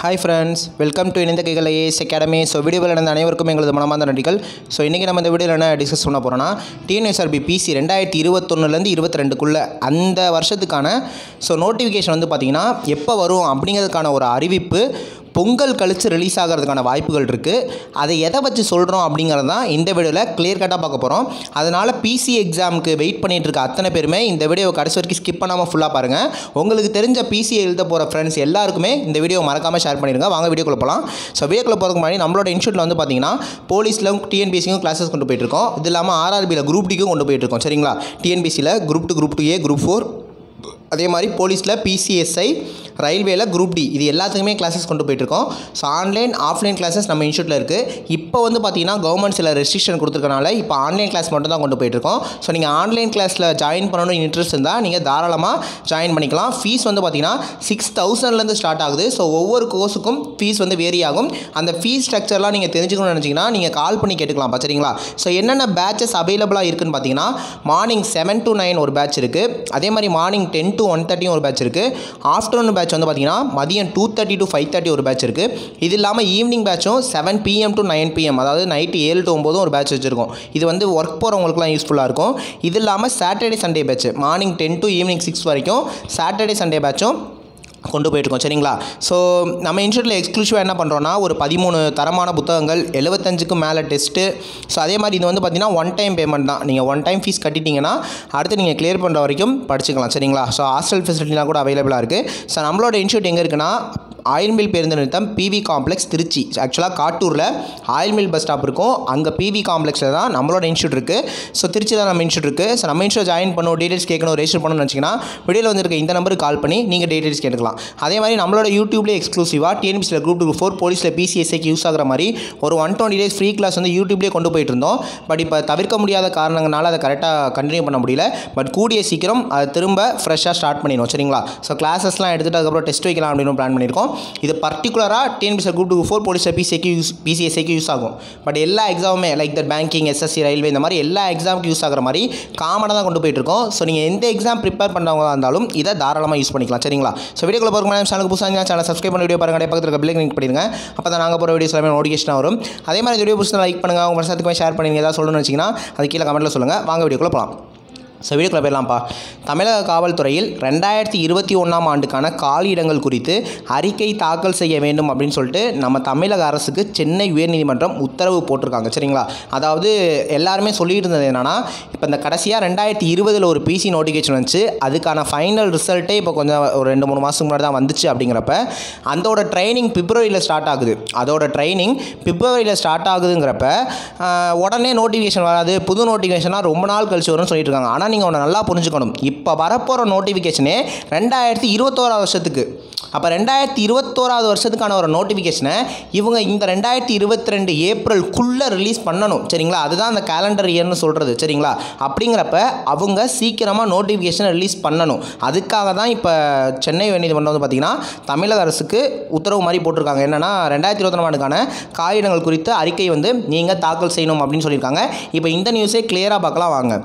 hi friends welcome to இணைந்த கைகள் as academy so வீடியோவில் நடந்த அனைவருக்கும் எங்களது மனமார்ந்த நன்றிகள் ஸோ இன்றைக்கி நம்ம இந்த வீடியோவில் என்ன டிஸ்கஸ் பண்ண போகிறோன்னா டிஎன்எஸ்ஆர்பி பிசி ரெண்டாயிரத்தி இருபத்தொன்னுலேருந்து இருபத்தி ரெண்டுக்குள்ளே அந்த வருஷத்துக்கான ஸோ நோட்டிஃபிகேஷன் வந்து பார்த்திங்கன்னா எப்போ வரும் அப்படிங்கிறதுக்கான ஒரு அறிவிப்பு பொங்கல் கழித்து ரிலீஸ் ஆகிறதுக்கான வாய்ப்புகள் இருக்குது அதை எதை வச்சு சொல்கிறோம் அப்படிங்கிறது தான் இந்த வீடியோவில் கிளியர் கட்டாக பார்க்க போகிறோம் அதனால் பிசி எக்ஸாமுக்கு வெயிட் பண்ணிட்டு இருக்க அத்தனை பேருமே இந்த வீடியோ கடைசி வரைக்கும் ஸ்கிப் பண்ணாமல் ஃபுல்லாக பாருங்கள் உங்களுக்கு தெரிஞ்ச பிசி எழுத போகிற ஃப்ரெண்ட்ஸ் எல்லாருக்குமே இந்த வீடியோ மறக்காமல் ஷேர் பண்ணிடுங்க வாங்க வீடியோக்குள்ள போகலாம் ஸோ வீடியோக்குள்ள போகிறதுக்கு முன்னாடி நம்மளோட இன்ஸ்டியூட்டில் வந்து பார்த்தீங்கன்னா போலீஸில் டிஎன்பிசிக்கும் கிளாஸஸ் கொண்டு போயிட்டு இருக்கோம் இது இல்லாமல் ஆர்ஆர்பியில் குரூப் டிக்கும் கொண்டு போயிட்டு இருக்கோம் சரிங்களா டிஎன்பிசியில் group two group two A group four அதே மாதிரி போலீஸில் பிசிஎஸ்ஐ ரயில்வேல குரூப் டி இது எல்லாத்துக்குமே கிளாஸஸ் கொண்டு போயிட்டுருக்கோம் ஸோ ஆன்லைன் ஆஃப்லைன் கிளாஸஸ் நம்ம இன்ஸ்டியூட்டில் இருக்குது இப்போ வந்து பார்த்தீங்கன்னா கவர்மெண்ட் சில ரெஸ்ட்ரிக்ஷன் கொடுத்துருக்கனால இப்போ ஆன்லைன் கிளாஸ் மட்டும் தான் கொண்டு போயிட்டுருக்கோம் ஸோ நீங்கள் ஆன்லைன் கிளாஸில் ஜாயின் பண்ணணும்னு இன்ட்ரெஸ்ட் இருந்தால் நீங்கள் தாராளமாக ஜாயின் பண்ணிக்கலாம் ஃபீஸ் வந்து பார்த்தீங்கன்னா சிக்ஸ் தௌசண்ட்லேருந்து ஸ்டார்ட் ஆகுது ஸோ ஒவ்வொரு கோர்ஸுக்கும் ஃபீஸ் வந்து வேரி ஆகும் அந்த ஃபீஸ் ஸ்ட்ரக்சர்லாம் நீங்கள் தெரிஞ்சுக்கணும்னு நினச்சிங்கன்னா நீங்கள் கால் பண்ணி கேட்டுக்கலாம் சரிங்களா ஸோ என்னென்ன பேட்சஸ் அவைலபிளாக இருக்குன்னு பார்த்தீங்கன்னா மார்னிங் செவன் டு நைன் ஒரு பேட்ச் இருக்குது அதே மாதிரி மார்னிங் டென் டு ஒன் தேர்ட்டியும் ஒரு பேட்ச் இருக்குது ஆஃப்டர்நூன் பேட்ச் வந்து பார்த்தீங்கன்னா மதியம் two thirty to five thirty ஒரு பேட்ச் இருக்குது இது இல்லாமல் ஈவினிங் பேட்சும் seven PM to nine PM அதாவது நைட்டு ஏழு டு ஒம்போதும் ஒரு பேட்ச் வச்சுருக்கோம் இது வந்து ஒர்க் போகிறவங்களுக்குலாம் யூஸ்ஃபுல்லாக இருக்கும் இது இல்லாமல் Saturday Sunday batch morning ten to evening six வரைக்கும் சாட்டர்டே சண்டே பேட்சும் கொண்டு போயிட்டுருக்கோம் சரிங்களா ஸோ நம்ம இன்ஸ்டியூட்டில் எக்ஸ்க்ளூசிவாக என்ன பண்ணுறோன்னா ஒரு பதிமூணு தரமான புத்தகங்கள் எழுபத்தஞ்சுக்கு மேலே டெஸ்ட்டு ஸோ அதே மாதிரி இது வந்து பார்த்திங்கன்னா ஒன் டைம் பேமெண்ட் தான் நீங்கள் ஒன் டைம் ஃபீஸ் கட்டிட்டீங்கன்னா அடுத்து நீங்கள் கிளியர் பண்ணுற வரைக்கும் படிச்சுக்கலாம் சரிங்களா ஸோ ஹாஸ்டல் ஃபெசிலிட்டிலாம் கூட அவைலபிளாக இருக்குது ஸோ நம்மளோட இன்ஸ்டியூட் எங்கே இருக்குன்னா ஆயில் மில் பேருந்து நிறுத்தம் பிவி காம்ப்ளெக்ஸ் திருச்சி ஆக்சுவலாக காட்டூரில் ஆயில் மில் பஸ் ஸ்டாப் இருக்கும் அங்கே பிவி காம்ப்ளெக்ஸில் தான் நம்மளோட இன்ஸ்டியூட் இருக்குது ஸோ திருச்சி தான் நம்ம இன்ஸ்டியூட் இருக்குது ஸோ நம்ம இன்ஸ்டியூட் ஜாயின் பண்ணணும் டீடைல்ஸ் கேட்கணும் ரெஜிஸ்டர் பண்ணணும்னு வச்சிங்கன்னா வீடியோவில் வந்துருக்க இந்த நம்பருக்கு கால் பண்ணி நீங்கள் டீடைல்ஸ் கேட்டுக்கலாம் அதே மாதிரி நம்மளோட யூடியூப்லேயே எக்ஸ்க்ளூசிவாக டிஎன்பிசியில் குரூப் டூ ஃபோர் போலீஸில் பிசிஎஸ்ஐக்கு யூஸ் ஆகிற மாதிரி ஒரு one twenty days free class வந்து யூடியூப்லேயே கொண்டு போயிட்டு இருந்தோம் பட் இப்போ தவிர்க்க முடியாத காரணங்களால அதை கரெக்டாக கண்டினியூ பண்ண முடியல பட் கூடிய சீக்கிரம் அதை திரும்ப ஃப்ரெஷ்ஷாக ஸ்டார்ட் பண்ணிடும் சரிங்களா ஸோ கிளாஸஸ்லாம் எடுத்துகிட்டு அதுக்கப்புறம் டெஸ்ட் வைக்கலாம் அப்படின்னு பிளான் பண்ணியிருக்கோம் இது பர்டிகுலராக TNPSC group two four police பிசிஐக்கு யூஸ் பிசிஎஸ்ஐக்கு யூஸ் ஆகும் பட் எல்லா எக்ஸாமுமே like the banking SSC railway இந்த மாதிரி எல்லா எக்ஸாமுக்கு யூஸ் ஆகிற மாதிரி காமனாக தான் கொண்டு போயிட்டு இருக்கோம் ஸோ நீங்கள் எந்த எக்ஸாம் ப்ரிப்பேர் பண்ணுறவங்களா இருந்தாலும் இதை தாராளமாக யூஸ் பண்ணிக்கலாம் சரிங்களா ஸோ வீடியோக்குள்ள போகிற மாதிரி சேனலுக்கு புதுசாக சேனல் சப்ஸ்கிரைப் பண்ணி வீடியோ பாருங்க அப்படியே பக்கத்தில் இருக்க பில்லிங் கிளிக் பண்ணிடுங்க அப்போ தான் நாங்கள் போகிற வீடியோஸ் எல்லாமே நோட்டிஃபிகேஷன் வரும் அதே மாதிரி இந்த வீடியோ புதுசாக லைக் பண்ணுங்கள் உங்கள் வருஷத்துக்குமே ஷேர் பண்ணி ஏதாவது சொல்லணும்னு வச்சிங்கன்னா அது கீழே கமெண்ட்டில் சொல்லுங்கள் வாங்க வீடியோக்குள்ளே போகலாம் ஸோ வீடியோக்குள்ள போயிடலாம்ப்பா தமிழக காவல்துறையில் ரெண்டாயிரத்தி இருபத்தி ஒன்றாம் ஆண்டுக்கான காலியிடங்கள் குறித்து அறிக்கை தாக்கல் செய்ய வேண்டும் அப்படின்னு சொல்லிட்டு நம்ம தமிழக அரசுக்கு சென்னை உயர்நீதிமன்றம் உத்தரவு போட்டிருக்காங்க சரிங்களா அதாவது எல்லாருமே சொல்லிட்டு இருந்தது என்னென்னா இப்போ இந்த கடைசியாக ரெண்டாயிரத்தி இருபதில் ஒரு பிசி நோட்டிஃபிகேஷன் வந்துச்சு அதுக்கான ஃபைனல் ரிசல்ட்டே இப்போ கொஞ்சம் ஒரு ரெண்டு மூணு மாதத்துக்கு முன்னாடி தான் வந்துச்சு அப்படிங்கிறப்ப அதோட ட்ரைனிங் பிப்ரவரியில் ஸ்டார்ட் ஆகுது அதோட ட்ரைனிங் பிப்ரவரியில் ஸ்டார்ட் ஆகுதுங்கிறப்ப ஆஹ், உடனே நோட்டிஃபிகேஷன் வராது புது நோட்டிஃபிகேஷனாக ரொம்ப நாள் கழிச்சு வரும்னு சொல்லிட்டு இருக்காங்க ஆனால் நீங்கள் ஒன்று நல்லா புரிஞ்சுக்கணும் இப்போ வரப்போகிற நோட்டிஃபிகேஷனே ரெண்டாயிரத்தி இருபத்தோராவது வருஷத்துக்கு அப்போ ரெண்டாயிரத்தி இருபத்தோராவது வருஷத்துக்கான ஒரு நோட்டிஃபிகேஷனை இவங்க இந்த ரெண்டாயிரத்தி இருபத்தி ரெண்டு ஏப்ரல்குள்ளே ரிலீஸ் பண்ணணும் சரிங்களா அதுதான் அந்த கேலண்டர் இயர்னு சொல்கிறது சரிங்களா அப்படிங்கிறப்ப அவங்க சீக்கிரமாக நோட்டிஃபிகேஷனை ரிலீஸ் பண்ணணும் அதுக்காக தான் இப்போ சென்னை உயர்நீதிமன்றம் வந்து பார்த்திங்கன்னா தமிழக அரசுக்கு உத்தரவு மாதிரி போட்டிருக்காங்க என்னென்னா ரெண்டாயிரத்தி இருபத்தி ஆண்டுக்கான காகிதங்கள் குறித்து அறிக்கை வந்து நீங்கள் தாக்கல் செய்யணும் அப்படின்னு சொல்லியிருக்காங்க இப்போ இந்த நியூஸே கிளியராக பார்க்கலாம் வாங்க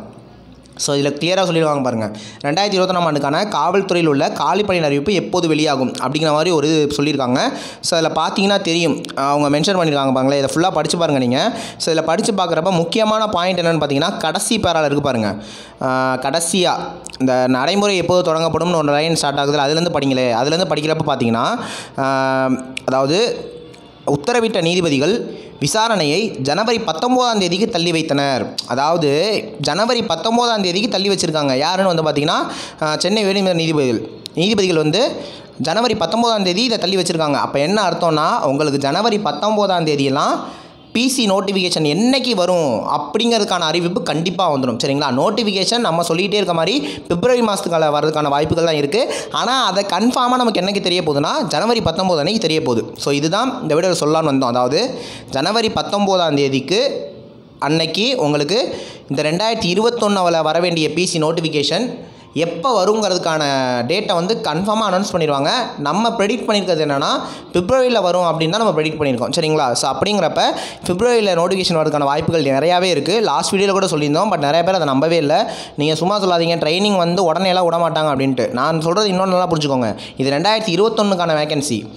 ஸோ இதில் கிளியராக சொல்லிடுவாங்க பாருங்கள் ரெண்டாயிரத்தி இருபத்தொன்னாம் ஆண்டுக்கான காவல்துறையில் உள்ள காலிப்பணி அறிவிப்பு எப்போது வெளியாகும் அப்படிங்கிற மாதிரி ஒரு இது சொல்லியிருக்காங்க ஸோ அதில் பார்த்தீங்கன்னா தெரியும் அவங்க மென்ஷன் பண்ணியிருக்காங்க பாருங்களேன் இதை ஃபுல்லாக படித்து பாருங்கள் நீங்கள் ஸோ இதில் படித்து பார்க்குறப்ப முக்கியமான பாயிண்ட் என்னென்னு பார்த்தீங்கன்னா கடைசி பேரால் இருக்குது பாருங்கள் கடைசியாக இந்த நடைமுறை எப்போது தொடங்கப்படும்னு ஒரு லைன் ஸ்டார்ட் ஆகுது அதுலேருந்து படிங்களே அதுலேருந்து படிக்கிறப்ப பார்த்தீங்கன்னா ஆஹ், அதாவது உத்தரவிட்ட நீதிபதிகள் விசாரணையை ஜனவரி பத்தொம்போதாம் தேதிக்கு தள்ளி வைத்தனர் அதாவது ஜனவரி பத்தொம்போதாம் தேதிக்கு தள்ளி வச்சுருக்காங்க யாருன்னு வந்து பார்த்திங்கன்னா அஹ், சென்னை உயர்நீதிமன்ற நீதிபதிகள் நீதிபதிகள் வந்து ஜனவரி பத்தொம்போதாம் தேதி இதை தள்ளி வச்சுருக்காங்க அப்போ என்ன அர்த்தம்னா உங்களுக்கு ஜனவரி பத்தொம்போதாம் தேதியெல்லாம் பிசி நோட்டிஃபிகேஷன் என்னைக்கு வரும் அப்படிங்கிறதுக்கான அறிவிப்பு கண்டிப்பாக வந்துடும் சரிங்களா நோட்டிஃபிகேஷன் நம்ம சொல்லிகிட்டே இருக்க மாதிரி பிப்ரவரி மாதத்துக்கான வரதுக்கான வாய்ப்புகள் தான் இருக்குது ஆனால் அதை கன்ஃபார்மாக நமக்கு என்னைக்கு தெரிய போகுதுன்னா ஜனவரி பத்தொம்போது அன்னைக்கு தெரிய போகுது ஸோ இதுதான் இந்த வீடியோவில் சொல்லலாம்னு வந்தோம் அதாவது ஜனவரி பத்தொம்போதாம் தேதிக்கு அன்னைக்கு உங்களுக்கு இந்த ரெண்டாயிரத்தி இருபத்தொன்னில் வர வேண்டிய பிசி நோட்டிஃபிகேஷன் எப்போ வருங்கிறதுக்கான டேட்டை வந்து கன்ஃபார்மாக அனௌன்ஸ் பண்ணிடுவாங்க நம்ம ப்ரெடிக்ட் பண்ணியிருக்கிறது என்னென்னா பிப்ரவரியில் வரும் அப்படின்னு தான் நம்ம ப்ரெடிக்ட் பண்ணியிருக்கோம் சரிங்களா ஸோ அப்படிங்கிறப்ப பிப்ரவரியில் நோட்டிஃபிகேஷன் வரதுக்கான வாய்ப்புகள் நிறையாவே இருக்குது லாஸ்ட் வீடியோவில் கூட சொல்லியிருந்தோம் பட் நிறைய பேர் அதை நம்பவே இல்லை நீங்கள் சும்மா சொல்லாதீங்க ட்ரைனிங் வந்து உடனே எல்லாம் விட மாட்டாங்க அப்படின்ட்டு நான் சொல்கிறது இன்னொன்று நல்லா புரிஞ்சுக்கோங்க இது ரெண்டாயிரத்தி இருபத்தொன்னுக்கான வேகன்சி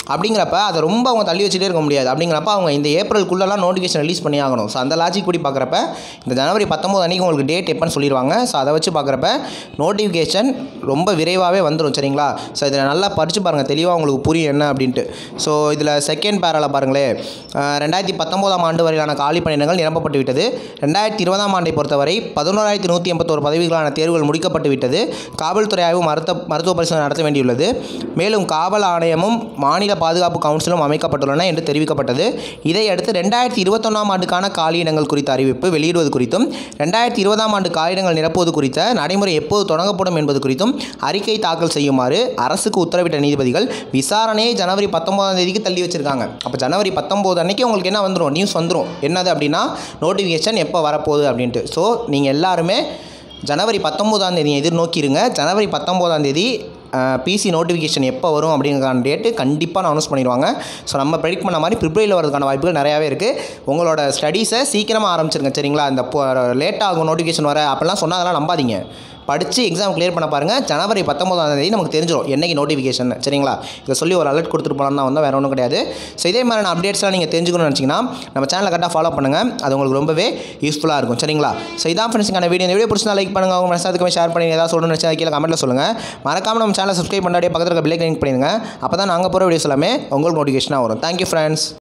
அப்படிங்கிறப்ப அதை ரொம்ப அவங்க தள்ளி வச்சுட்டே இருக்க முடியாது அப்படிங்கிறப்ப அவங்க இந்த ஏப்ரலுக்குள்ளெல்லாம் நோட்டிஃபிகேஷன் ரிலீஸ் பண்ணி ஆகணும் ஸோ அந்த லாஜிக் படி பார்க்குறப்ப இந்த ஜனவரி பத்தொம்போது அன்றைக்கி உங்களுக்கு டேட் எப்போன்னு சொல்லிடுவாங்க ஸோ அதை வச்சு பார்க்குறப்ப நோட்டிஃபிகேஷன் ரொம்ப விரைவாகவே வந்துடும் சரிங்களா ஸோ இதில் நல்லா படித்து பாருங்கள் தெளிவாக உங்களுக்கு புரியும் என்ன அப்படின்ட்டு ஸோ இதில் செகண்ட் பேரால் பாருங்களேன் அஹ் ரெண்டாயிரத்தி பத்தொம்போதாம் ஆண்டு வரையிலான காலி பணியிடங்கள் நிரப்பப்பட்டு விட்டது ரெண்டாயிரத்தி இருபதாம் ஆண்டை பொறுத்தவரை பதினோராயிரத்தி நூற்றி எண்பத்தோரு பதவிகளான தேர்வுகள் முடிக்கப்பட்டு விட்டது காவல்துறை ஆய்வு மருத்துவ மருத்துவ பரிசோதனை நடத்த வேண்டியுள்ளது மேலும் காவல் ஆணையமும் மாநில பாதுகாப்பு கவுன்சிலும் அமைக்கப்பட்டுள்ளன என்று தெரிவிக்கப்பட்டது இதையடுத்து ரெண்டாயிரத்தி இருபத்தொன்னாம் ஆண்டுக்கான காலியிடங்கள் குறித்த அறிவிப்பு வெளியிடுவது குறித்தும் ரெண்டாயிரத்தி இருபதாம் ஆண்டு காலியிடங்கள் நிரப்புவது குறித்த நடைமுறை எப்போது தொடங்கப்படும் என்பது குறித்தும் அறிக்கை தாக்கல் செய்யுமாறு அரசுக்கு உத்தரவிட்ட நீதிபதிகள் விசாரணையை ஜனவரி பத்தொன்பதாம் தேதிக்கு தள்ளி வச்சிருக்காங்க அப்போ ஜனவரி பத்தொம்போது அன்னைக்கு உங்களுக்கு என்ன வந்துடும் நியூஸ் வந்துடும் என்னது அப்படின்னா நோட்டிஃபிகேஷன் எப்போ வரப்போகுது அப்படின்ட்டு ஸோ நீங்கள் எல்லாருமே ஜனவரி பத்தொம்போதாம் தேதி எதிர்நோக்கிடுங்க ஜனவரி பத்தொம்போதாம் தேதி பிசி நோட்டிஃபிகேஷன் எப்போ வரும் அப்படிங்கிறக்கான டேட்டு கண்டிப்பாக நான் அனௌன்ஸ் பண்ணிடுவாங்க ஸோ நம்ம ப்ரெடிக்ட் பண்ண மாதிரி பிப்ரவரியில் வரதுக்கான வாய்ப்புகள் நிறையாவே இருக்குது உங்களோட ஸ்டடீஸை சீக்கிரமாக ஆரம்பிச்சிருங்க சரிங்களா இந்த லேட் ஆகும் நோட்டிஃபிகேஷன் வர அப்படிலாம் சொன்னால் அதெல்லாம் நம்பாதீங்க படித்து எக்ஸாம் கிளியர் பண்ண பாருங்கள் ஜனவரி பத்தொம்போதாம் தேதி நமக்கு தெரிஞ்சிடும் என்னைக்கு நோட்டிஃபிகேஷன் சரிங்களா இதை சொல்லி ஒரு அலர்ட் கொடுத்துட்டு போகலாம் தான் வந்தால் வேறு ஒன்றும் கிடையாது ஸோ இதே மாதிரியான அப்டேட்ஸ்லாம் நீங்கள் தெரிஞ்சுக்கணும்னு நினச்சிங்கன்னா நம்ம சேனலை கரெக்டாக ஃபாலோ பண்ணுங்கள் அது உங்களுக்கு ரொம்பவே யூஸ்ஃபுல்லாக இருக்கும் சரிங்களா ஸோ இதான் ஃப்ரெண்ட்ஸுக்கான வீடியோ இந்த வீடியோ பிடிச்சா லைக் பண்ணுங்கள் உங்கள் மனசாதுக்குமே ஷேர் பண்ணி ஏதாவது சொல்லணும்னு நினச்சா கீழே கமெண்ட்டில் சொல்லுங்கள் மறக்காமல் நம்ம சேனலை சப்ஸ்கிரைப் பண்ணாடியே பக்கத்தில் இருக்க பில்லை கிளிக் பண்ணிடுங்க அப்போ தான் நாங்கள் போகிற வீடியோஸ் எல்லாமே உங்களுக்கு நோட்டிஃபிகேஷனாக வரும் தேங்க்யூ ஃப்ரெண்ட்ஸ்